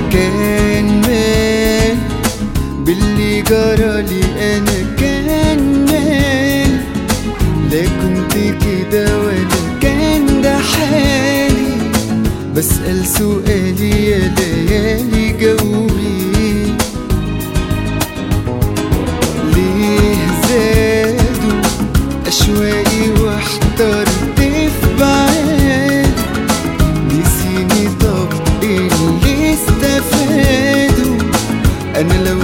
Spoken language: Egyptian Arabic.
كان مال باللي جرالي انا كان مال لا كنت كده ولا كان ده حالي بسأل سؤالي يا ليالي جاوبي ليه زادوا أشواقي واحترت في بعالي نسيني طب إيه اللي استفادوا أنا لو